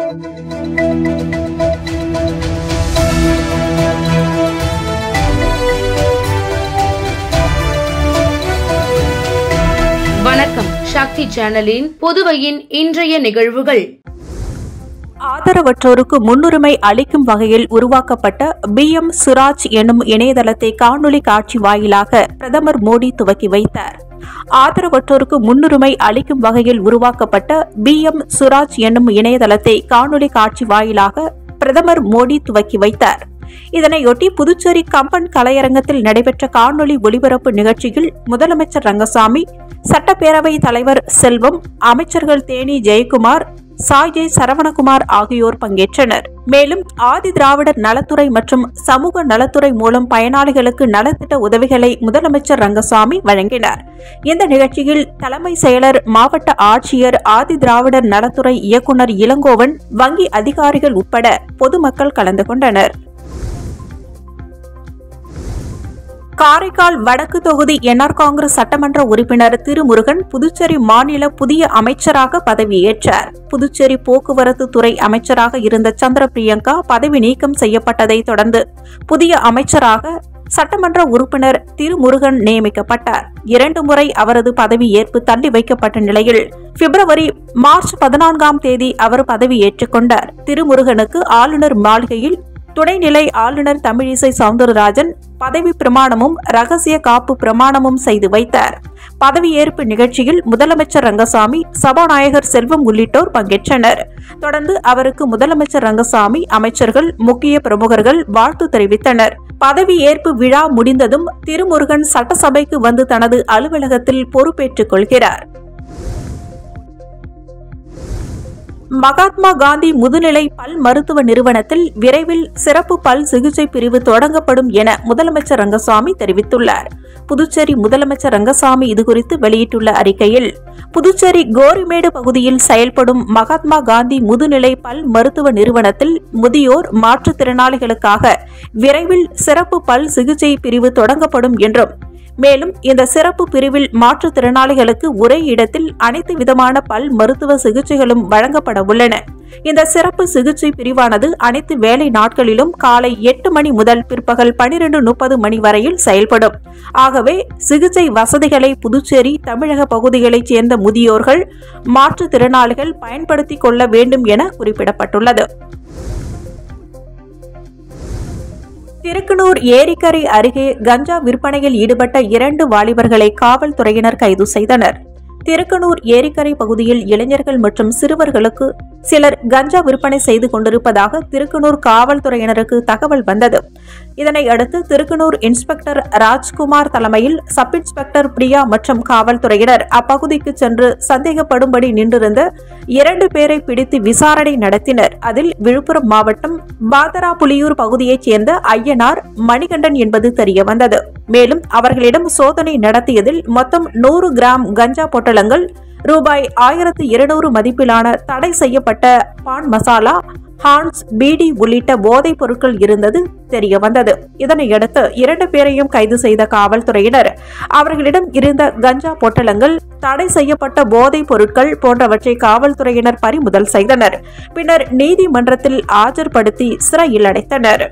வணக்கம் சக்தி சேனலின் புதுவையின் இன்றைய நிகழ்வுகள் ஆதரவற்றோருக்கு முன்னுரிமை அளிக்கும் வகையில் உருவாக்கப்பட்ட பி எம் சுராஜ் எனும் இணையதளத்தை காணொலி காட்சி வாயிலாக பிரதமர் மோடி துவக்கி வைத்தார் ஆதரவற்றோருக்கு முன்னுரிமை அளிக்கும் வகையில் உருவாக்கப்பட்ட பி எம் சுராஜ் என்னும் இணையதளத்தை காணொலி காட்சி வாயிலாக பிரதமர் மோடி துவக்கி வைத்தார் இதனையொட்டி புதுச்சேரி கம்பன் கலையரங்கத்தில் நடைபெற்ற காணொலி ஒலிபரப்பு நிகழ்ச்சியில் முதலமைச்சர் ரங்கசாமி சட்டப்பேரவை தலைவர் செல்வம் அமைச்சர்கள் தேனி ஜெயக்குமார் சாய்ஜே சரவணகுமார் ஆகியோர் பங்கேற்றனர் மேலும் ஆதி திராவிடர் நலத்துறை மற்றும் சமூக நலத்துறை மூலம் பயனாளிகளுக்கு நலத்திட்ட உதவிகளை முதலமைச்சர் ரங்கசாமி வழங்கினார் இந்த நிகழ்ச்சியில் தலைமை செயலர் மாவட்ட ஆட்சியர் ஆதி திராவிடர் நலத்துறை இயக்குநர் இளங்கோவன் வங்கி அதிகாரிகள் உட்பட பொதுமக்கள் கலந்து கொண்டனர் காரைக்கால் வடக்கு தொகுதி என்ஆர் காங்கிரஸ் சட்டமன்ற உறுப்பினர் திருமுருகன் புதுச்சேரி மாநில புதிய அமைச்சராக பதவியேற்றார் புதுச்சேரி போக்குவரத்து துறை அமைச்சராக இருந்த சந்திர பிரியங்கா பதவி நீக்கம் செய்யப்பட்டதை தொடர்ந்து புதிய அமைச்சராக சட்டமன்ற உறுப்பினர் திருமுருகன் நியமிக்கப்பட்டார் இரண்டு முறை அவரது பதவி ஏற்பு தள்ளி வைக்கப்பட்ட நிலையில் பிப்ரவரி மார்ச் பதினான்காம் தேதி அவர் பதவியேற்றுக் கொண்டார் திருமுருகனுக்கு ஆளுநர் மாளிகையில் துணைநிலை ஆளுநர் தமிழிசை சவுந்தரராஜன் பதவி பிரமாணமும் ரகசிய காப்பு பிரமாணமும் செய்து வைத்தார் பதவியேற்பு நிகழ்ச்சியில் முதலமைச்சர் ரங்கசாமி சபாநாயகர் செல்வம் உள்ளிட்டோர் பங்கேற்றனர் தொடர்ந்து அவருக்கு முதலமைச்சர் ரங்கசாமி அமைச்சர்கள் முக்கிய பிரமுகர்கள் வாழ்த்து தெரிவித்தனர் பதவியேற்பு விழா முடிந்ததும் திருமுருகன் சட்டசபைக்கு வந்து தனது அலுவலகத்தில் பொறுப்பேற்றுக் கொள்கிறார் மகாத்மா காந்தி முதுநிலை பல் மருத்துவ நிறுவனத்தில் விரைவில் சிறப்பு பல் சிகிச்சை பிரிவு தொடங்கப்படும் என முதலமைச்சர் ரங்கசாமி தெரிவித்துள்ளார் புதுச்சேரி முதலமைச்சர் ரங்கசாமி இதுகுறித்து வெளியிட்டுள்ள அறிக்கையில் புதுச்சேரி கோரிமேடு பகுதியில் செயல்படும் மகாத்மா காந்தி முதுநிலை பல் மருத்துவ நிறுவனத்தில் முதியோர் மாற்றுத்திறனாளிகளுக்காக விரைவில் சிறப்பு பல் சிகிச்சை பிரிவு தொடங்கப்படும் என்றும் மேலும் இந்த சிறப்பு பிரிவில் மாற்றுத்திறனாளிகளுக்கு ஒரே இடத்தில் அனைத்து விதமான பல் மருத்துவ சிகிச்சைகளும் வழங்கப்பட உள்ளன இந்த சிறப்பு சிகிச்சை பிரிவானது அனைத்து வேலை நாட்களிலும் காலை எட்டு மணி முதல் பிற்பகல் பனிரெண்டு முப்பது மணி வரையில் செயல்படும் ஆகவே சிகிச்சை வசதிகளை புதுச்சேரி தமிழக பகுதிகளைச் சேர்ந்த முதியோர்கள் மாற்றுத்திறனாளிகள் பயன்படுத்திக் கொள்ள வேண்டும் என குறிப்பிடப்பட்டுள்ளது திருக்கனூர் ஏரிக்கரை அருகே கஞ்சா விற்பனையில் ஈடுபட்ட இரண்டு வாலிபர்களை காவல்துறையினர் கைது செய்தனர் திருக்கனூர் ஏரிக்கரை பகுதியில் இளைஞர்கள் மற்றும் சிறுவர்களுக்கு சிலர் கஞ்சா விற்பனை செய்து கொண்டிருப்பதாக திருக்கனூர் காவல்துறையினருக்கு தகவல் வந்தது இதனை அடுத்து திருக்கனூர் இன்ஸ்பெக்டர் ராஜ்குமார் தலைமையில் சப் இன்ஸ்பெக்டர் பிரியா மற்றும் காவல்துறையினர் அப்பகுதிக்கு சென்று சந்தேகப்படும்படி நின்றிருந்த இரண்டு பேரை பிடித்து விசாரணை நடத்தினர் அதில் விழுப்புரம் மாவட்டம் பாதராபுலியூர் பகுதியைச் சேர்ந்த ஐயனார் மணிகண்டன் என்பது தெரியவந்தது மேலும் அவர்களிடம் சோதனை நடத்தியதில் மொத்தம் நூறு கிராம் கஞ்சா பொட்டலங்கள் ரூபாய் ஆயிரத்து இருநூறு மதிப்பிலான தடை செய்யப்பட்ட பான் மசாலா ஹான்ஸ் பீடி உள்ளிட்ட போதைப் பொருட்கள் இருந்தது தெரிய வந்தது இதனையடுத்து இரண்டு பேரையும் கைது செய்த காவல்துறையினர் அவர்களிடம் இருந்த கஞ்சா பொட்டலங்கள் தடை செய்யப்பட்ட போதைப் பொருட்கள் போன்றவற்றை காவல்துறையினர் பறிமுதல் செய்தனர் பின்னர் நீதிமன்றத்தில் ஆஜர்படுத்தி சிறையில் அடைத்தனர்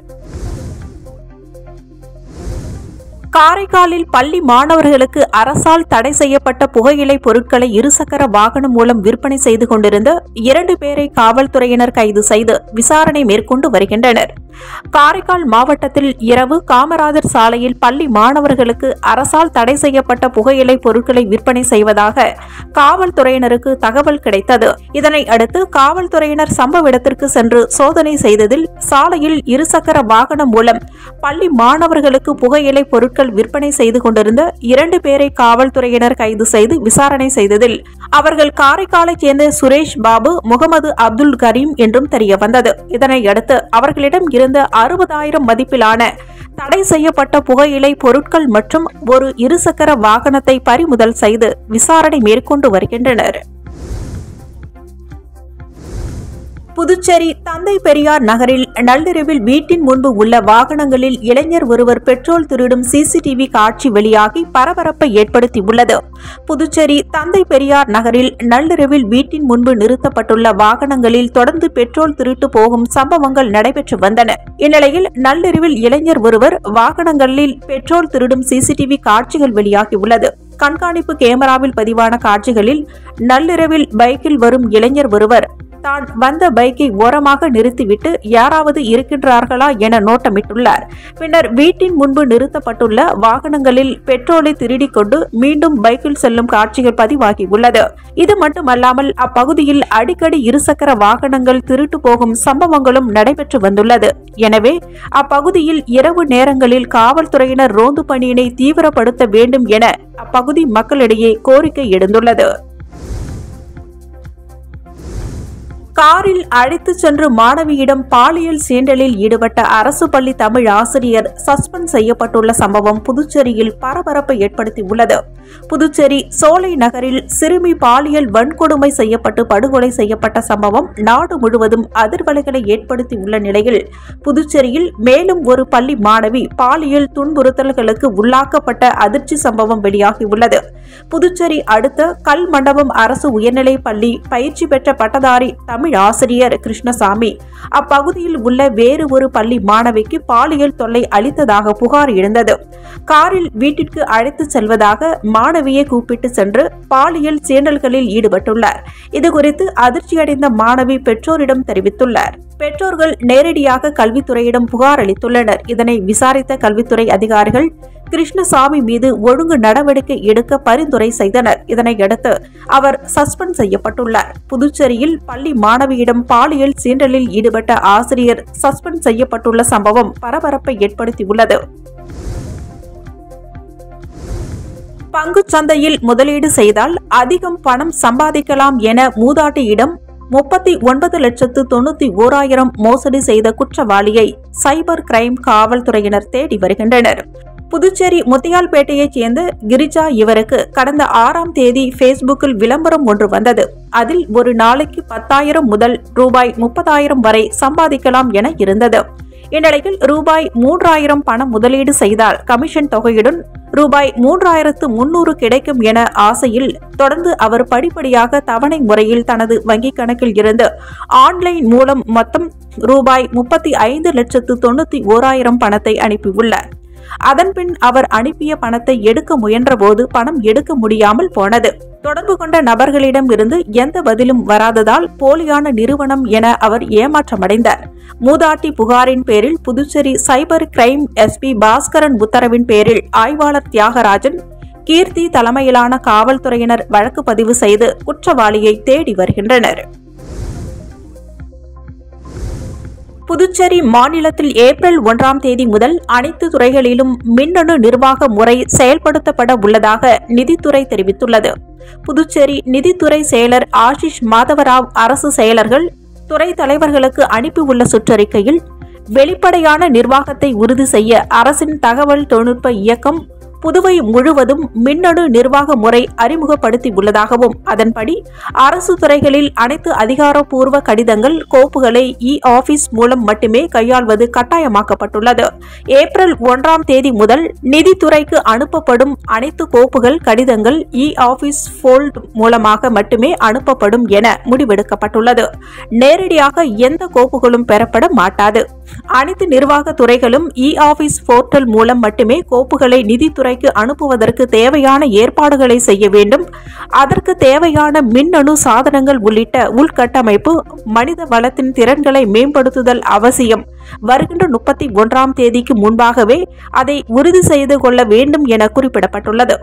காரைக்காலில் பள்ளி மாணவர்களுக்கு அரசால் தடை செய்யப்பட்ட புகையிலை பொருட்களை இருசக்கர வாகனம் மூலம் விற்பனை செய்து கொண்டிருந்த இரண்டு பேரை காவல்துறையினர் கைது செய்து விசாரணை மேற்கொண்டு வருகின்றனர் காரைக்கால் மாவட்டத்தில் இரவு காமராஜர் சாலையில் பள்ளி மாணவர்களுக்கு அரசால் தடை செய்யப்பட்ட புகையிலை பொருட்களை விற்பனை செய்வதாக காவல்துறையினருக்கு தகவல் கிடைத்தது இதனை அடுத்து காவல்துறையினர் சம்பவ இடத்திற்கு சென்று சோதனை செய்ததில் சாலையில் இருசக்கர வாகனம் மூலம் பள்ளி மாணவர்களுக்கு புகையிலை பொருட்கள் விற்பனை செய்து கொண்டிருந்த இரண்டு பேரை காவல்துறையினர் கைது செய்து விசாரணை செய்ததில் அவர்கள் காரைக்காலைச் சேர்ந்த சுரேஷ் பாபு முகமது அப்துல் கரீம் என்றும் தெரிய வந்தது இதனையடுத்து அவர்களிடம் இருந்த அறுபதாயிரம் மதிப்பிலான தடை செய்யப்பட்ட புகையிலை பொருட்கள் மற்றும் ஒரு இருசக்கர வாகனத்தை பறிமுதல் செய்து விசாரணை மேற்கொண்டு வருகின்றனர் புதுச்சேரி தந்தை பெரியார் நகரில் நள்ளிரவில் வீட்டின் முன்பு உள்ள வாகனங்களில் இளைஞர் ஒருவர் பெட்ரோல் திருடும் சிசிடிவி காட்சி வெளியாகி பரபரப்பை ஏற்படுத்தியுள்ளது புதுச்சேரி தந்தை பெரியார் நகரில் நள்ளிரவில் வீட்டின் முன்பு நிறுத்தப்பட்டுள்ள வாகனங்களில் தொடர்ந்து பெட்ரோல் திருட்டு போகும் சம்பவங்கள் நடைபெற்று வந்தன இந்நிலையில் நள்ளிரவில் இளைஞர் ஒருவர் வாகனங்களில் பெட்ரோல் திருடும் சிசிடிவி காட்சிகள் வெளியாகியுள்ளது கண்காணிப்பு கேமராவில் பதிவான காட்சிகளில் நள்ளிரவில் பைக்கில் வரும் இளைஞர் ஒருவர் தான் வந்த பைக்கை ஓரமாக நிறுத்திவிட்டு யாராவது இருக்கின்றார்களா என நோட்டமிட்டுள்ளார் பின்னர் வீட்டின் முன்பு நிறுத்தப்பட்டுள்ள வாகனங்களில் பெட்ரோலை திருடிக் கொண்டு மீண்டும் பைக்கில் செல்லும் காட்சிகள் பதிவாகியுள்ளது இது மட்டுமல்லாமல் அப்பகுதியில் அடிக்கடி இருசக்கர வாகனங்கள் திருட்டு போகும் சம்பவங்களும் நடைபெற்று வந்துள்ளது எனவே அப்பகுதியில் இரவு நேரங்களில் காவல்துறையினர் ரோந்து பணியினை தீவிரப்படுத்த வேண்டும் என அப்பகுதி மக்களிடையே கோரிக்கை எழுந்துள்ளது காரில் அழைத்துச் சென்று மாணவியிடம் பாலியல் சீண்டலில் ஈடுபட்ட அரசு பள்ளி தமிழ் ஆசிரியர் சஸ்பெண்ட் செய்யப்பட்டுள்ள சம்பவம் புதுச்சேரியில் பரபரப்பை ஏற்படுத்தியுள்ளது புதுச்சேரி சோலை நகரில் சிறுமி பாலியல் வன்கொடுமை செய்யப்பட்டு படுகொலை செய்யப்பட்ட சம்பவம் நாடு முழுவதும் அதிர்வலைகளை ஏற்படுத்தியுள்ள நிலையில் புதுச்சேரியில் மேலும் ஒரு பள்ளி மாணவி பாலியல் துன்புறுத்தல்களுக்கு உள்ளாக்கப்பட்ட அதிர்ச்சி சம்பவம் வெளியாகியுள்ளது புதுச்சேரி அடுத்த கல் மண்டபம் அரசு உயர்நிலைப் பள்ளி பயிற்சி பெற்ற பட்டதாரி தமிழ் ஆசிரியர் கிருஷ்ணசாமி அப்பகுதியில் உள்ள வேறு ஒரு பள்ளி மாணவிக்கு பாலியல் தொல்லை அளித்ததாக புகார் எழுந்தது காரில் வீட்டிற்கு அழைத்துச் செல்வதாக மாணவியை கூப்பிட்டு சென்று பாலியல் சீண்டல்களில் ஈடுபட்டுள்ளார் இதுகுறித்து அதிர்ச்சியடைந்த மாணவி பெற்றோரிடம் தெரிவித்துள்ளார் பெற்றோர்கள் நேரடியாக கல்வித்துறையிடம் புகார் அளித்துள்ளனர் இதனை விசாரித்த கல்வித்துறை அதிகாரிகள் கிருஷ்ணசாமி மீது ஒழுங்கு நடவடிக்கை எடுக்க பரிந்துரை செய்தனர் இதனையடுத்து அவர் சஸ்பெண்ட் செய்யப்பட்டுள்ளார் புதுச்சேரியில் பள்ளி மாணவியிடம் பாலியல் சீண்டலில் ஈடுபட்ட ஆசிரியர் சஸ்பெண்ட் செய்யப்பட்டுள்ள சம்பவம் பரபரப்பை ஏற்படுத்தியுள்ளது பங்குச் சந்தையில் முதலீடு செய்தால் அதிகம் பணம் சம்பாதிக்கலாம் என மூதாட்டியிடம் முப்பத்தி ஒன்பது லட்சத்து தொண்ணூத்தி ஓராயிரம் மோசடி செய்த குற்றவாளியை சைபர் கிரைம் காவல்துறையினர் தேடி வருகின்றனர் புதுச்சேரி முத்தியால்பேட்டையைச் சேர்ந்த கிரிஜா இவருக்கு கடந்த ஆறாம் தேதி ஃபேஸ்புக்கில் விளம்பரம் ஒன்று வந்தது அதில் ஒரு நாளைக்கு பத்தாயிரம் முதல் ரூபாய் முப்பதாயிரம் வரை சம்பாதிக்கலாம் என இருந்தது இந்நிலையில் ரூபாய் மூன்றாயிரம் பணம் முதலீடு செய்தால் கமிஷன் தொகையுடன் ரூபாய் மூன்றாயிரத்து முன்னூறு கிடைக்கும் என ஆசையில் தொடர்ந்து அவர் படிப்படியாக தவணை முறையில் தனது வங்கிக் கணக்கில் இருந்து ஆன்லைன் மூலம் மொத்தம் ரூபாய் முப்பத்தி ஐந்து லட்சத்து தொண்ணூத்தி ஓராயிரம் பணத்தை அனுப்பியுள்ளார் அதன்பின் அவர் அனுப்பிய பணத்தை எடுக்க முயன்றபோது பணம் எடுக்க முடியாமல் போனது தொடர்பு கொண்ட நபர்களிடம் இருந்து எந்த பதிலும் வராததால் போலியான நிறுவனம் என அவர் ஏமாற்றமடைந்தார் மூதாட்டி புகாரின் பேரில் Puducherry cyber crime SP Bhaskaran உத்தரவின் பேரில் ஆய்வாளர் தியாகராஜன் கீர்த்தி தலைமையிலான காவல்துறையினர் வழக்கு பதிவு செய்து குற்றவாளியை தேடி வருகின்றனர் புதுச்சேரி மாநிலத்தில் ஏப்ரல் ஒன்றாம் தேதி முதல் அனைத்து துறைகளிலும் மின்னணு நிர்வாக முறை செயல்படுத்தப்பட உள்ளதாக நிதித்துறை தெரிவித்துள்ளது புதுச்சேரி நிதித்துறை செயலர் ஆஷிஷ் மாதவராவ் அரசு செயலர்கள் துறை தலைவர்களுக்கு அனுப்பியுள்ள சுற்றறிக்கையில் வெளிப்படையான நிர்வாகத்தை உறுதி செய்ய அரசின் தகவல் தொழில்நுட்ப இயக்கம் புதுவை முழுவதும் மின்னணு நிர்வாக முறை அறிமுகப்படுத்தி உள்ளதாகவும் அதன்படி அரசு துறைகளில் அனைத்து அதிகாரப்பூர்வ கடிதங்கள் கோப்புகளை இ ஆபீஸ் மூலம் மட்டுமே கையாள்வது கட்டாயமாக்கப்பட்டுள்ளது ஏப்ரல் ஒன்றாம் தேதி முதல் நிதித்துறைக்கு அனுப்பப்படும் அனைத்து கோப்புகள் கடிதங்கள் இ ஆபீஸ் ஃபோல்ட் மூலமாக மட்டுமே அனுப்பப்படும் என முடிவெடுக்கப்பட்டுள்ளது நேரடியாக எந்த கோப்புகளும் பெறப்பட மாட்டாது அனைத்து நிர்வாக துறைகளும் இ ஆபீஸ் போர்ட்டல் மூலம் மட்டுமே கோப்புகளை நிதித்துறைக்கு அனுப்புவதற்கு தேவையான ஏற்பாடுகளை செய்ய வேண்டும் அதற்கு தேவையான மின்னணு சாதனங்கள் உள்ளிட்ட உள்கட்டமைப்பு மனித வளத்தின் திறன்களை மேம்படுத்துதல் அவசியம் வருகின்ற முப்பத்தி ஒன்றாம் தேதிக்கு முன்பாகவே அதை உறுதி செய்து கொள்ள வேண்டும் என குறிப்பிடப்பட்டுள்ளது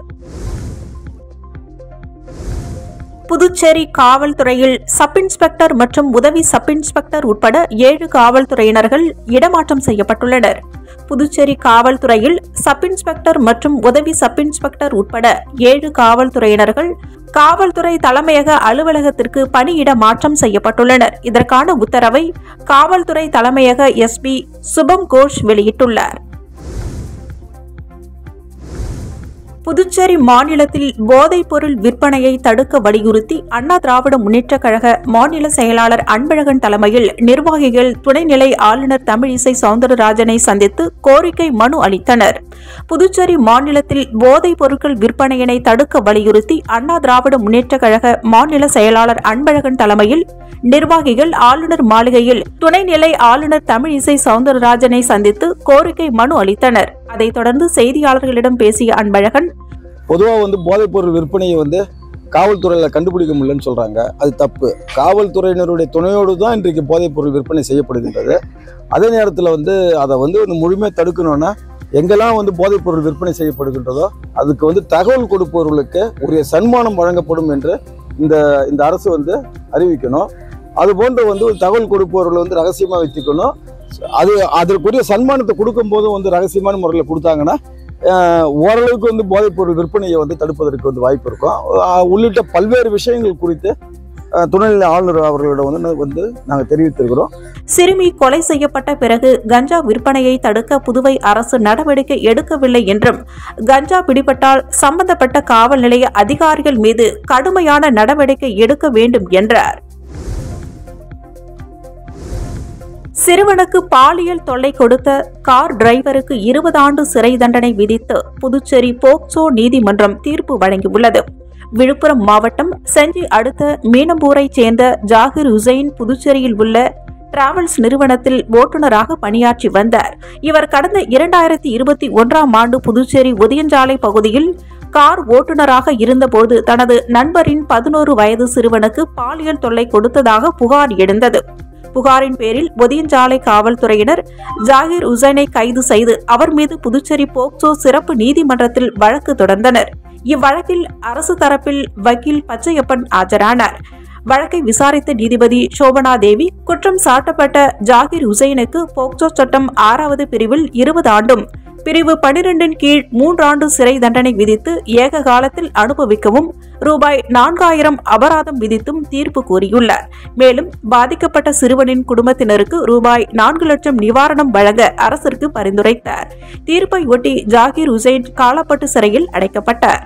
புதுச்சேரி காவல்துறையில் சப் இன்ஸ்பெக்டர் மற்றும் உதவி சப் இன்ஸ்பெக்டர் உட்பட ஏழு காவல்துறையினர்கள் இடமாற்றம் செய்யப்பட்டுள்ளனர் புதுச்சேரி காவல்துறையில் சப் இன்ஸ்பெக்டர் மற்றும் உதவி சப் இன்ஸ்பெக்டர் உட்பட ஏழு காவல்துறையினர்கள் காவல்துறை தலைமையக அலுவலகத்திற்கு பணியிட மாற்றம் செய்யப்பட்டுள்ளனர் இதற்கான உத்தரவை காவல்துறை தலைமையக எஸ்பி சுபம் கோஷ் வெளியிட்டுள்ளார் புதுச்சேரி மாநிலத்தில் போதைப் பொருள் விற்பனையை தடுக்க வலியுறுத்தி அண்ணா திராவிட முன்னேற்றக் கழக மாநில செயலாளர் அன்பழகன் தலைமையில் நிர்வாகிகள் துணைநிலை ஆளுநர் தமிழிசை சவுந்தரராஜனை சந்தித்து கோரிக்கை மனு அளித்தனர் புதுச்சேரி மாநிலத்தில் போதைப் பொருட்கள் விற்பனையினை தடுக்க வலியுறுத்தி அண்ணா திராவிட முன்னேற்றக் கழக மாநில செயலாளர் அன்பழகன் தலைமையில் நிர்வாகிகள் ஆளுநர் மாளிகையில் துணைநிலை ஆளுநர் தமிழிசை சவுந்தரராஜனை சந்தித்து கோரிக்கை மனு அளித்தனர் அதைத் தொடர்ந்து செய்தியாளர்களிடம் பேசிய அன்பழகன் பொதுவாக வந்து போதைப்பொருள் விற்பனையை வந்து காவல்துறையில் கண்டுபிடிக்க முடியலன்னு சொல்கிறாங்க அது தப்பு காவல்துறையினருடைய துணையோடு தான் இன்றைக்கு போதைப்பொருள் விற்பனை செய்யப்படுகின்றது அதே நேரத்தில் வந்து அதை வந்து ஒரு முழுமையாக தடுக்கணும்னா எங்கெல்லாம் வந்து போதைப்பொருள் விற்பனை செய்யப்படுகின்றதோ அதுக்கு வந்து தகவல் கொடுப்பவர்களுக்கு உரிய சன்மானம் வழங்கப்படும் என்று இந்த இந்த அரசு வந்து அறிவிக்கணும் அது போன்ற வந்து ஒரு தகவல் கொடுப்பவர்களை வந்து ரகசியமாக வச்சுக்கணும் அது அதற்குரிய சன்மானத்தை கொடுக்கும்போதும் வந்து ரகசியமான முறையில் கொடுத்தாங்கன்னா ஆஹ் ஓரளவுக்கு வந்து போதைப்பொருள் விற்பனையை வந்து தடுப்பதற்கு வந்து வாய்ப்பு இருக்கும் ஆஹ் உள்ளிட்ட பல்வேறு விஷயங்கள் குறித்து ஆஹ் துணைநிலை ஆளுநர் அவர்களிடம் வந்து வந்து நாங்கள் தெரிவித்திருக்கிறோம் சிறுமி கொலை செய்யப்பட்ட பிறகு கஞ்சா விற்பனையை தடுக்க புதுவை அரசு நடவடிக்கை எடுக்கவில்லை என்றும் கஞ்சா பிடிபட்டால் சம்பந்தப்பட்ட காவல் நிலைய அதிகாரிகள் மீது கடுமையான நடவடிக்கை எடுக்க வேண்டும் என்றார் சிறுவனுக்கு பாலியல் தொல்லை கொடுத்த கார் டிரைவருக்கு இருபது ஆண்டு சிறை தண்டனை விதித்து புதுச்சேரி போக்சோ நீதிமன்றம் தீர்ப்பு வழங்கியுள்ளது விழுப்புரம் மாவட்டம் செஞ்சி அடுத்த மீனம்பூரைச் சேர்ந்த ஜாகிர் உசைன் புதுச்சேரியில் உள்ள டிராவல்ஸ் நிறுவனத்தில் ஓட்டுநராக பணியாற்றி வந்தார் இவர் கடந்த இரண்டாயிரத்தி இருபத்தி ஒன்றாம் ஆண்டு புதுச்சேரி உதயஞ்சாலை பகுதியில் கார் ஓட்டுநராக இருந்தபோது தனது நண்பரின் பதினோரு வயது சிறுவனுக்கு பாலியல் தொல்லை கொடுத்ததாக புகார் எழுந்தது புகாரின் பேரில் ஒதியஞ்சாலை காவல்துறையினர் ஜாகிர் உசைனை கைது செய்து அவர் மீது புதுச்சேரி போக்சோ சிறப்பு நீதிமன்றத்தில் வழக்கு தொடர்ந்தனர் இவ்வழக்கில் அரசு தரப்பில் வக்கீல் பச்சையப்பன் ஆஜரானார் வழக்கை விசாரித்த நீதிபதி சோபனா தேவி குற்றம் சாட்டப்பட்ட ஜாகிர் உசைனுக்கு போக்சோ சட்டம் ஆறாவது பிரிவில் இருபது ஆண்டும் பிரிவு பனிரெண்டின் கீழ் மூன்றாண்டு சிறை தண்டனை விதித்து ஏக காலத்தில் அனுபவிக்கவும் ரூபாய் நான்காயிரம் அபராதம் விதித்தும் தீர்ப்பு கூறியுள்ளார் மேலும் பாதிக்கப்பட்ட சிறுவனின் குடும்பத்தினருக்கு ரூபாய் நான்கு லட்சம் நிவாரணம் வழங்க அரசிற்கு பரிந்துரைத்தார் தீர்ப்பை ஒட்டி ஜாகிர் உசைன் காலப்பட்டு சிறையில் அடைக்கப்பட்டார்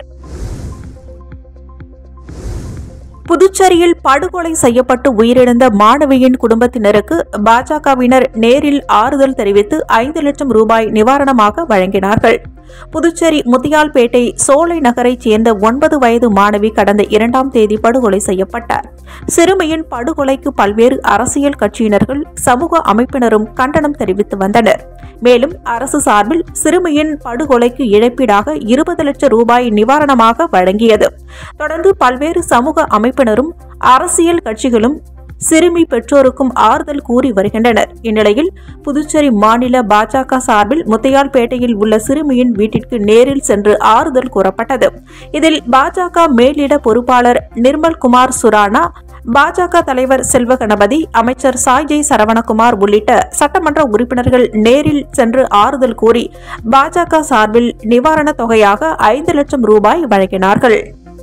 புதுச்சேரியில் படுகொலை செய்யப்பட்டு உயிரிழந்த மாணவியின் குடும்பத்தினருக்கு பாஜகவினர் நேரில் ஆறுதல் தெரிவித்து ஐந்து லட்சம் ரூபாய் நிவாரணமாக வழங்கினார்கள் புதுச்சேரி முத்தியால்பேட்டை சோலை நகரைச் சேர்ந்த ஒன்பது வயது மாணவி கடந்த இரண்டாம் தேதி படுகொலை செய்யப்பட்டார் சிறுமியின் படுகொலைக்கு பல்வேறு அரசியல் கட்சியினர்கள் சமூக அமைப்பினரும் கண்டனம் தெரிவித்து வந்தனர் மேலும் அரசு சார்பில் சிறுமியின் படுகொலைக்கு இழப்பீடாக இருபது லட்சம் ரூபாய் நிவாரணமாக வழங்கியது தொடர்ந்து பல்வேறு சமூக அமைப்பினரும் அரசியல் கட்சிகளும் சிறுமி பெற்றோருக்கும் ஆறுதல் கூறி வருகின்றனர் இந்நிலையில் புதுச்சேரி மாநில பாஜக சார்பில் முத்தையால்பேட்டையில் உள்ள சிறுமியின் வீட்டிற்கு நேரில் சென்று ஆறுதல் கூறப்பட்டது இதில் பாஜக மேலிட பொறுப்பாளர் நிர்மல் குமார் சுரானா பாஜக தலைவர் செல்வ கணபதி அமைச்சர் சாய்ஜய் சரவணகுமார் உள்ளிட்ட சட்டமன்ற உறுப்பினர்கள் நேரில் சென்று ஆறுதல் கூறி பாஜக சார்பில் நிவாரணத் தொகையாக ஐந்து லட்சம் ரூபாய் வழங்கினார்கள்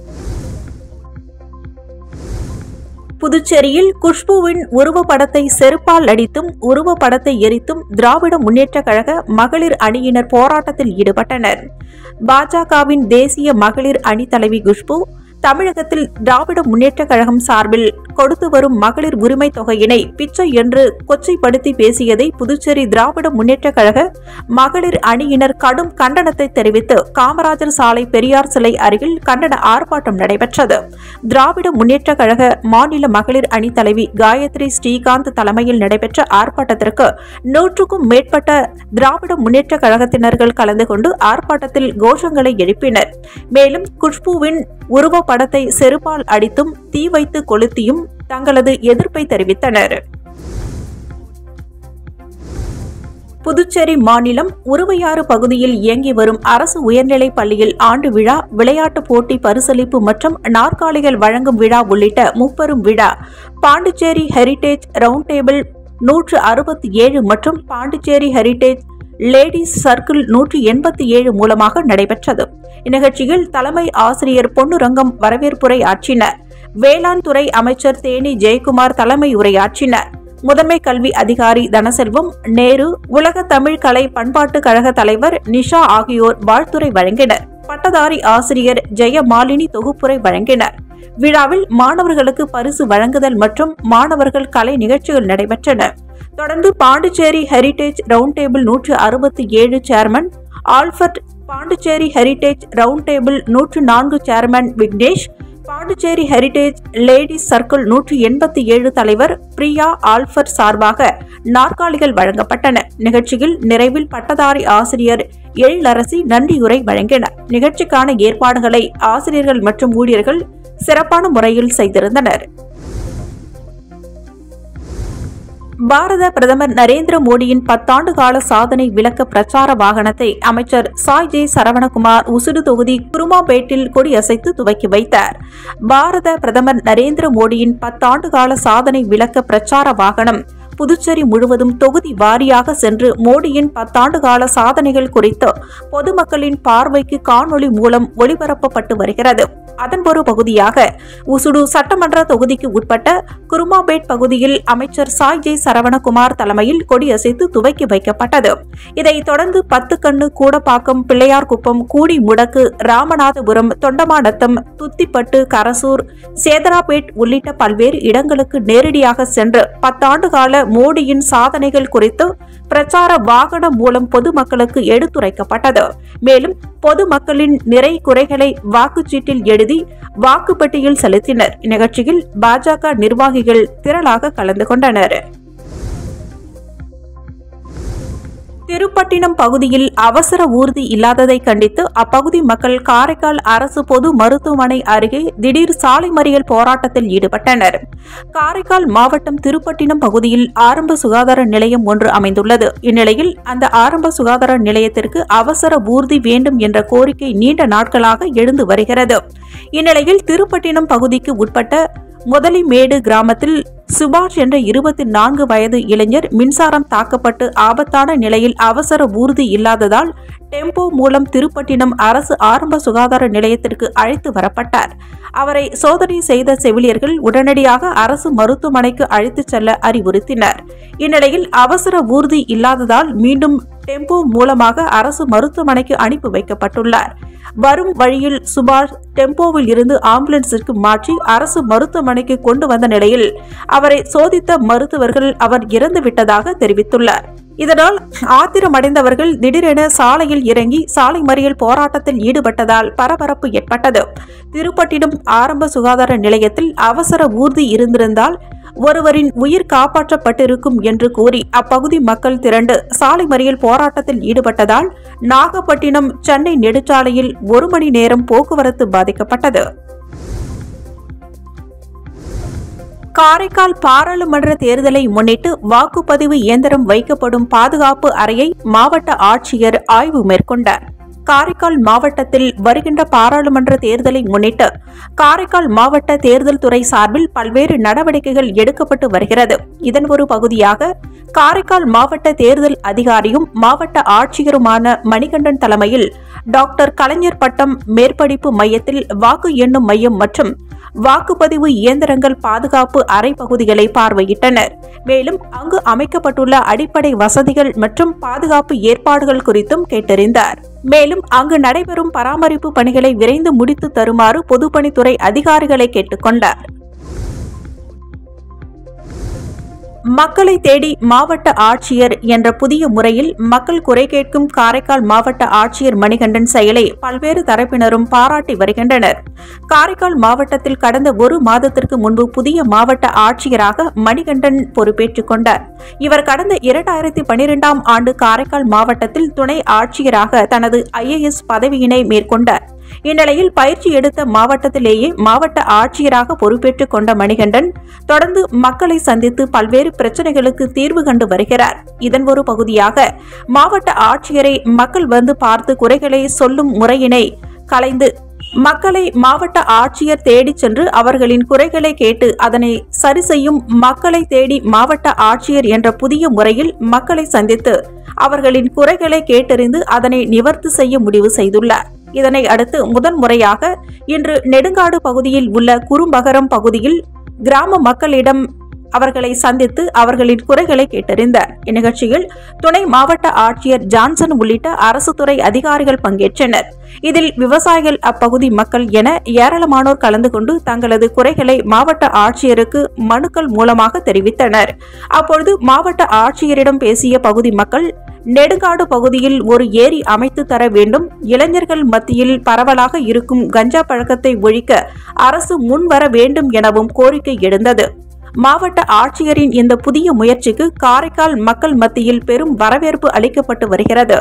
புதுச்சேரியில் குஷ்புவின் உருவப்படத்தை செருப்பால் அடித்தும் உருவப்படத்தை எரித்தும் திராவிட முன்னேற்றக் கழக மகளிர் அணியினர் போராட்டத்தில் ஈடுபட்டனர் பாஜகவின் தேசிய மகளிர் அணி தலைவி குஷ்பு தமிழகத்தில் திராவிட முன்னேற்றக் கழகம் சார்பில் கொடுத்து வரும் மகளிர் உரிமை தொகையினை பிச்சை என்று கொச்சைப்படுத்தி பேசியதை புதுச்சேரி திராவிட முன்னேற்றக் கழக மகளிர் அணியினர் கடும் கண்டனத்தை தெரிவித்து காமராஜர் சாலை பெரியார் சிலை அருகில் கண்டன ஆர்ப்பாட்டம் நடைபெற்றது திராவிட முன்னேற்றக் கழக மாநில மகளிர் அணி தலைவி காயத்ரி ஸ்ரீகாந்த் தலைமையில் நடைபெற்ற ஆர்ப்பாட்டத்திற்கு நூற்றுக்கும் மேற்பட்ட திராவிட முன்னேற்றக் கழகத்தினர்கள் கலந்து கொண்டு ஆர்ப்பாட்டத்தில் கோஷங்களை எழுப்பினர் மேலும் குஷ்புவின் உருவப்படத்தை செருப்பால் அடித்தும் தீ வைத்து கொளுத்தியும் தங்களது எதிர்ப்பை தெரிவித்தனர் புதுச்சேரி மாநிலம் உருவையாறு பகுதியில் இயங்கி வரும் அரசு உயர்நிலைப் பள்ளியில் ஆண்டு விழா விளையாட்டுப் போட்டி பரிசளிப்பு மற்றும் நாற்காலிகள் வழங்கும் விழா உள்ளிட்ட முப்பெரும் விழா பாண்டிச்சேரி ஹெரிடேஜ் ரவுண்ட் டேபிள் நூற்று அறுபத்தி ஏழு மற்றும் பாண்டிச்சேரி ஹெரிடேஜ் லேடிஸ் சர்க்கிள் நூற்றி எண்பத்தி ஏழு மூலமாக நடைபெற்றது இந்நிகழ்ச்சியில் தலைமை ஆசிரியர் பொன்னுரங்கம் வரவேற்புரை ஆற்றினர் வேளாண் துறை அமைச்சர் தேனி ஜெயக்குமார் தலைமை உரையாற்றினர் முதன்மை கல்வி அதிகாரி தனசெல்வம் நேரு உலக தமிழ் கலை பண்பாட்டு கழக தலைவர் நிஷா ஆகியோர் வாழ்த்துரை வழங்கினர் பட்டதாரி ஆசிரியர் ஜெயமாலினி தொகுப்புரை வழங்கினர் விழாவில் மாணவர்களுக்கு பரிசு வழங்குதல் மற்றும் மாணவர்கள் கலை நிகழ்ச்சிகள் நடைபெற்றன தொடர்ந்து பாண்டிச்சேரி ஹெரிடேஜ் ரவுண்ட் டேபிள் நூற்று அறுபத்தி ஏழு chairman Albert Pondicherry heritage round table நூற்று நான்கு chairman Vignesh Pondicherry heritage ladies circle நூற்று எண்பத்தி ஏழு தலைவர் பிரியா ஆல்பர்ட் சார்பாக நாற்காலிகள் வழங்கப்பட்டன நிகழ்ச்சியில் நிறைவில் பட்டதாரி ஆசிரியர் எழிலரசி நன்றியுரை வழங்கினர் நிகழ்ச்சிக்கான ஏற்பாடுகளை ஆசிரியர்கள் மற்றும் ஊழியர்கள் சிறப்பான முறையில் செய்திருந்தனர் பாரத பிரதமர் நரேந்திர மோடியின் பத்தாண்டு கால சாதனை விளக்க பிரச்சார வாகனத்தை அமைச்சர் சாய் ஜே சரவணகுமார் உசுடு தொகுதி குருமாபேட்டில் கொடியசைத்து துவக்கி வைத்தார் பாரத பிரதமர் நரேந்திர மோடியின் பத்தாண்டு கால சாதனை விளக்க பிரச்சார வாகனம் புதுச்சேரி முழுவதும் தொகுதி வாரியாக சென்று மோடியின் பத்தாண்டு கால சாதனைகள் குறித்து பொதுமக்களின் பார்வைக்கு காணொளி மூலம் ஒளிபரப்பப்பட்டு வருகிறது அதன் ஒரு பகுதியாக உசுடு சட்டமன்ற தொகுதிக்கு உட்பட்ட குருமாபேட் பகுதியில் அமைச்சர் சாய் ஜே சரவணகுமார் தலைமையில் கொடியசைத்து துவக்கி வைக்கப்பட்டது இதைத் தொடர்ந்து பத்து கண்ணு கூடப்பாக்கம் பிள்ளையார்குப்பம் கூடி முடக்கு ராமநாதபுரம் தொண்டமாநத்தம் துத்திப்பட்டு கரசூர் சேதராபேட் உள்ளிட்ட பல்வேறு இடங்களுக்கு நேரடியாக சென்று பத்தாண்டு கால மோடியின் சாதனைகள் குறித்து பிரச்சார வாகனம் மூலம் பொதுமக்களுக்கு எடுத்துரைக்கப்பட்டது மேலும் பொதுமக்களின் நிறை குறைகளை வாக்குச்சீட்டில் எழுதி வாக்குப்பெட்டியில் செலுத்தினர் இந்நிகழ்ச்சியில் பாஜக நிர்வாகிகள் திரளாக கலந்து கொண்டனர் திருப்பட்டினம் பகுதியில் அவசர ஊர்தி இல்லாததை கண்டித்து அப்பகுதி மக்கள் காரைக்கால் அரசு பொது மருத்துவமனை அருகே திடீர் சாலை மறியல் போராட்டத்தில் ஈடுபட்டனர் காரைக்கால் மாவட்டம் திருப்பட்டினம் பகுதியில் ஆரம்ப சுகாதார நிலையம் ஒன்று அமைந்துள்ளது இந்நிலையில் அந்த ஆரம்ப சுகாதார நிலையத்திற்கு அவசர ஊர்தி வேண்டும் என்ற கோரிக்கை நீண்ட நாட்களாக எழுந்து வருகிறது இந்நிலையில் திருப்பட்டினம் பகுதிக்கு உட்பட்ட முதலிமேடு கிராமத்தில் சுபாஷ் என்ற இருபத்தி நான்கு வயது இளைஞர் மின்சாரம் தாக்கப்பட்டு ஆபத்தான நிலையில் அவசர ஊர்தி இல்லாததால் டெம்போ மூலம் திருப்பட்டினம் அரசு ஆரம்ப சுகாதார நிலையத்திற்கு அழைத்து வரப்பட்டார் அவரை சோதனை செய்த செவிலியர்கள் உடனடியாக அரசு மருத்துவமனைக்கு அழைத்துச் செல்ல அறிவுறுத்தினர் இந்நிலையில் அவசர ஊர்தி இல்லாததால் மீண்டும் டெம்போ மூலமாக அரசு மருத்துவமனைக்கு அனுப்பி வைக்கப்பட்டுள்ளார் வரும் வழியில் சுபாஷ் டெம்போவில் இருந்து ஆம்புலன்ஸிற்கு மாற்றி அரசு மருத்துவமனைக்கு கொண்டு வந்த நிலையில் அவரை சோதித்த மருத்துவர்கள் அவர் இறந்து விட்டதாக தெரிவித்துள்ளார் இதனால் ஆத்திரமடைந்தவர்கள் திடீரென சாலையில் இறங்கி சாலை மறியல் போராட்டத்தில் ஈடுபட்டதால் பரபரப்பு ஏற்பட்டது திருப்பட்டினம் ஆரம்ப சுகாதார நிலையத்தில் அவசர ஊர்தி இருந்திருந்தால் ஒருவரின் உயிர் காப்பாற்றப்பட்டிருக்கும் என்று கூறி அப்பகுதி மக்கள் திரண்டு சாலை மறியல் போராட்டத்தில் ஈடுபட்டதால் நாகப்பட்டினம் சென்னை நெடுச்சாலையில் ஒரு மணி நேரம் போக்குவரத்து பாதிக்கப்பட்டது காரைக்கால் பாராளுமன்ற தேர்தலை முன்னிட்டு வாக்குப்பதிவு இயந்திரம் வைக்கப்படும் பாதுகாப்பு அறையை மாவட்ட ஆட்சியர் ஆய்வு மேற்கொண்டார் காரைக்கால் மாவட்டத்தில் வருகின்ற பாராளுமன்ற தேர்தலை முன்னிட்டு காரைக்கால் மாவட்ட தேர்தல் துறை சார்பில் பல்வேறு நடவடிக்கைகள் எடுக்கப்பட்டு வருகிறது இதன் ஒரு பகுதியாக காரைக்கால் மாவட்ட தேர்தல் அதிகாரியும் மாவட்ட ஆட்சியருமான மணிகண்டன் தலைமையில் டாக்டர் கலைஞர் பட்டம் மேற்படிப்பு மையத்தில் வாக்கு எண்ணும் மையம் மற்றும் வாக்குப்பதிவு இயந்திரங்கள் பாதுகாப்பு அறை பகுதிகளை பார்வையிட்டனர் மேலும் அங்கு அமைக்கப்பட்டுள்ள அடிப்படை வசதிகள் மற்றும் பாதுகாப்பு ஏற்பாடுகள் குறித்தும் கேட்டறிந்தார் மேலும் அங்கு நடைபெறும் பராமரிப்பு பணிகளை விரைந்து முடித்து தருமாறு பொதுப்பணித்துறை அதிகாரிகளை கேட்டுக்கொண்டார் மக்களை தேடி மாவட்ட ஆட்சியர் என்ற புதிய முறையில் மக்கள் குறை கேட்கும் காரைக்கால் மாவட்ட ஆட்சியர் மணிகண்டன் செயலை பல்வேறு தரப்பினரும் பாராட்டி வருகின்றனர் காரைக்கால் மாவட்டத்தில் கடந்த ஒரு மாதத்திற்கு முன்பு புதிய மாவட்ட ஆட்சியராக மணிகண்டன் பொறுப்பேற்றுக் கொண்டார் இவர் கடந்த இரண்டாயிரத்தி பனிரெண்டாம் ஆண்டு காரைக்கால் மாவட்டத்தில் துணை ஆட்சியராக தனது ஐஏஎஸ் பதவியினை மேற்கொண்டார் இந்நிலையில் பயிற்சி எடுத்த மாவட்டத்திலேயே மாவட்ட ஆட்சியராக பொறுப்பேற்றுக் கொண்ட மணிகண்டன் தொடர்ந்து மக்களை சந்தித்து பல்வேறு பிரச்சனைகளுக்கு தீர்வு கண்டு வருகிறார் இதன் ஒரு பகுதியாக மாவட்ட ஆட்சியரை மக்கள் வந்து பார்த்து குறைகளை சொல்லும் முறையினை கலைந்து மக்களை மாவட்ட ஆட்சியர் தேடிச் சென்று அவர்களின் குறைகளை கேட்டு அதனை சரி செய்யும் மக்களை தேடி மாவட்ட ஆட்சியர் என்ற புதிய முறையில் மக்களை சந்தித்து அவர்களின் குறைகளை கேட்டறிந்து அதனை நிவர்த்தி செய்ய முடிவு செய்துள்ளார் இதனை அடுத்து முதன் முறையாக இன்று நெடுங்காடு பகுதியில் உள்ள குறும்பகரம் பகுதியில் கிராம மக்களிடம் அவர்களை சந்தித்து அவர்களின் குறைகளை கேட்டறிந்தார் இந்நிகழ்ச்சியில் துணை மாவட்ட ஆட்சியர் ஜான்சன் உள்ளிட்ட அரசு துறை அதிகாரிகள் பங்கேற்றனர் இதில் விவசாயிகள் அப்பகுதி மக்கள் என ஏராளமானோர் கலந்து கொண்டு தங்களது குறைகளை மாவட்ட ஆட்சியருக்கு மனுக்கள் மூலமாக தெரிவித்தனர் அப்பொழுது மாவட்ட ஆட்சியரிடம் பேசிய பகுதி மக்கள் நெடுங்காடு பகுதியில் ஒரு ஏரி அமைத்து தர வேண்டும் இளைஞர்கள் மத்தியில் பரவலாக இருக்கும் கஞ்சா பழக்கத்தை ஒழிக்க அரசு முன்வர வேண்டும் எனவும் கோரிக்கை எழுந்தது மாவட்ட ஆட்சியரின் இந்த புதிய முயற்சிக்கு காரைக்கால் மக்கள் மத்தியில் பெரும் வரவேற்பு அளிக்கப்பட்டு வருகிறது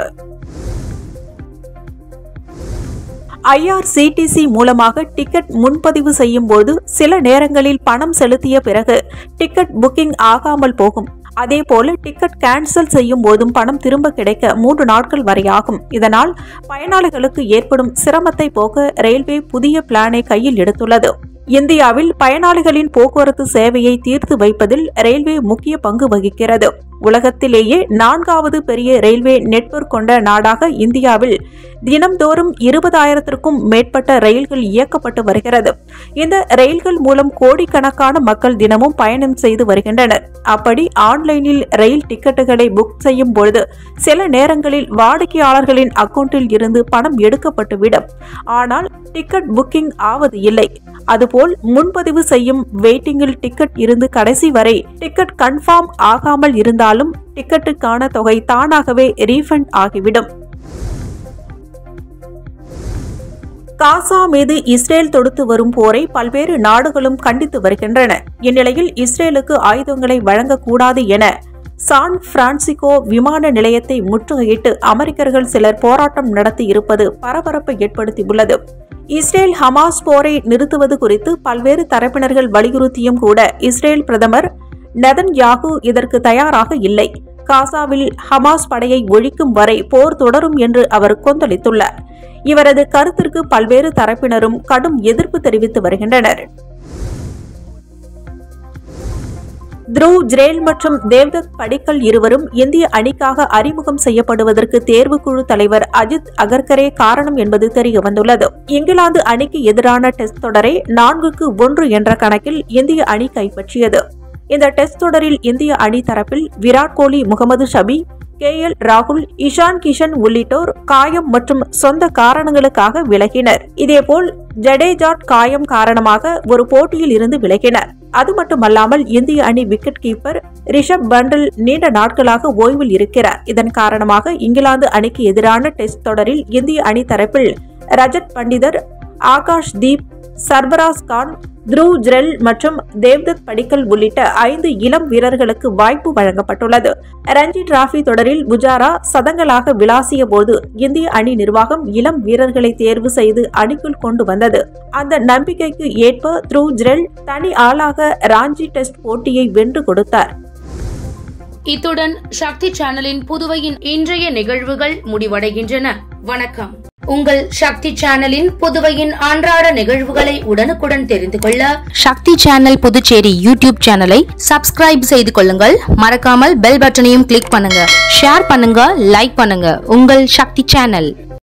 ஐஆர்சிடிசி மூலமாக டிக்கெட் முன்பதிவு செய்யும் போது சில நேரங்களில் பணம் செலுத்திய பிறகு டிக்கெட் புக்கிங் ஆகாமல் போகும் அதேபோல டிக்கெட் கேன்சல் செய்யும் போதும் பணம் திரும்ப கிடைக்க மூன்று நாட்கள் வரை ஆகும் இதனால் பயனாளிகளுக்கு ஏற்படும் சிரமத்தை போக்க ரயில்வே புதிய பிளானை கையில் எடுத்துள்ளது இந்தியாவில் பயனாளிகளின் போக்குவரத்து சேவையை தீர்த்து வைப்பதில் ரயில்வே முக்கிய பங்கு வகிக்கிறது உலகத்திலேயே நான்காவது பெரிய ரயில்வே நெட்வொர்க் கொண்ட நாடாக இந்தியாவில் தினம்தோறும் இருபதாயிரத்திற்கும் மேற்பட்ட ரயில்கள் இயக்கப்பட்டு வருகிறது இந்த ரயில்கள் மூலம் கோடிக்கணக்கான மக்கள் தினமும் பயணம் செய்து வருகின்றனர் அப்படி ஆன்லைனில் ரயில் டிக்கெட்டுகளை புக் செய்யும் பொழுது சில நேரங்களில் வாடிக்கையாளர்களின் அக்கவுண்டில் இருந்து பணம் எடுக்கப்பட்டுவிடும் ஆனால் டிக்கெட் புக்கிங் ஆவது இல்லை அதுபோல் முன்பதிவு செய்யும் வெயிட்டிங்கில் டிக்கெட் இருந்து கடைசி வரை டிக்கெட் கன்ஃபார்ம் ஆகாமல் இருந்தாலும் டிக்கெட்டுக்கான தொகை தானாகவே ரீஃபண்ட் ஆகிவிடும் காசா மீது இஸ்ரேல் தொடுத்து வரும் போரை பல்வேறு நாடுகளும் கண்டித்து வருகின்றன இந்நிலையில் இஸ்ரேலுக்கு ஆயுதங்களை வழங்கக்கூடாது என சான் பிரான்சிகோ விமான நிலையத்தை முற்றுகையிட்டு அமெரிக்கர்கள் சிலர் போராட்டம் நடத்தி இருப்பது பரபரப்பை ஏற்படுத்தியுள்ளது இஸ்ரேல் ஹமாஸ் போரை நிறுத்துவது குறித்து பல்வேறு தரப்பினர்கள் வலியுறுத்தியும் கூட இஸ்ரேல் பிரதமர் நெதன் யாகு இதற்கு தயாராக இல்லை காசாவில் ஹமாஸ் படையை ஒழிக்கும் வரை போர் தொடரும் என்று அவர் கொந்தளித்துள்ளார் இவரது கருத்திற்கு பல்வேறு தரப்பினரும் கடும் எதிர்ப்பு தெரிவித்து வருகின்றனர் த்ருவ் ஜ்ரேல் மற்றும் தேவ்தத் படிக்கல் இருவரும் இந்திய அணிக்காக அறிமுகம் செய்யப்படுவதற்கு தேர்வுக்குழு தலைவர் அஜித் அகர்கரே காரணம் என்பது தெரிய வந்துள்ளது இங்கிலாந்து அணிக்கு எதிரான டெஸ்ட் தொடரை நான்குக்கு ஒன்று என்ற கணக்கில் இந்திய அணி கைப்பற்றியது இந்த டெஸ்ட் தொடரில் இந்திய அணி தரப்பில் விராட் கோலி முகமது ஷபி கே எல் ராகுல் இஷான் கிஷன் உள்ளிட்டோர் காயம் மற்றும் சொந்த காரணங்களுக்காக விலகினர் இதேபோல் ஜடேஜாட் காயம் காரணமாக ஒரு போட்டியில் இருந்து விலகினர் அது மட்டுமல்லாமல் இந்திய அணி விக்கெட் கீப்பர் ரிஷப் பண்டல் நீண்ட நாட்களாக ஓய்வில் இருக்கிறார் இதன் காரணமாக இங்கிலாந்து அணிக்கு எதிரான டெஸ்ட் தொடரில் இந்திய அணி தரப்பில் ரஜத் பண்டிதர் ஆகாஷ் தீப் சர்பராஸ் கான் த்ருவ் ஜ்ரெல் மற்றும் தேவ்தத் படிக்கல் உள்ளிட்ட ஐந்து இளம் வீரர்களுக்கு வாய்ப்பு வழங்கப்பட்டுள்ளது ரஞ்சி டிராபி தொடரில் புஜாரா சதங்களாக விளாசிய போது இந்திய அணி நிர்வாகம் இளம் வீரர்களை தேர்வு செய்து அணிக்குள் கொண்டு வந்தது அந்த நம்பிக்கைக்கு ஏற்ப த்ருவ் ஜ்ரெல் தனி ஆளாக ராஞ்சி டெஸ்ட் போட்டியை வென்று கொடுத்தார் இத்துடன் சக்தி சேனலின் புதுவையின் இன்றைய நிகழ்வுகள் முடிவடைகின்றன வணக்கம் உங்கள் சக்தி சேனலின் புதுவையின் அன்றாட நிகழ்வுகளை உடனுக்குடன் தெரிந்து கொள்ள சக்தி சேனல் புதுச்சேரி யூடியூப் சேனலை சப்ஸ்கிரைப் செய்து கொள்ளுங்கள் மறக்காமல் பெல் பட்டனையும் கிளிக் பண்ணுங்க ஷேர் பண்ணுங்க லைக் பண்ணுங்க உங்கள் சக்தி சேனல்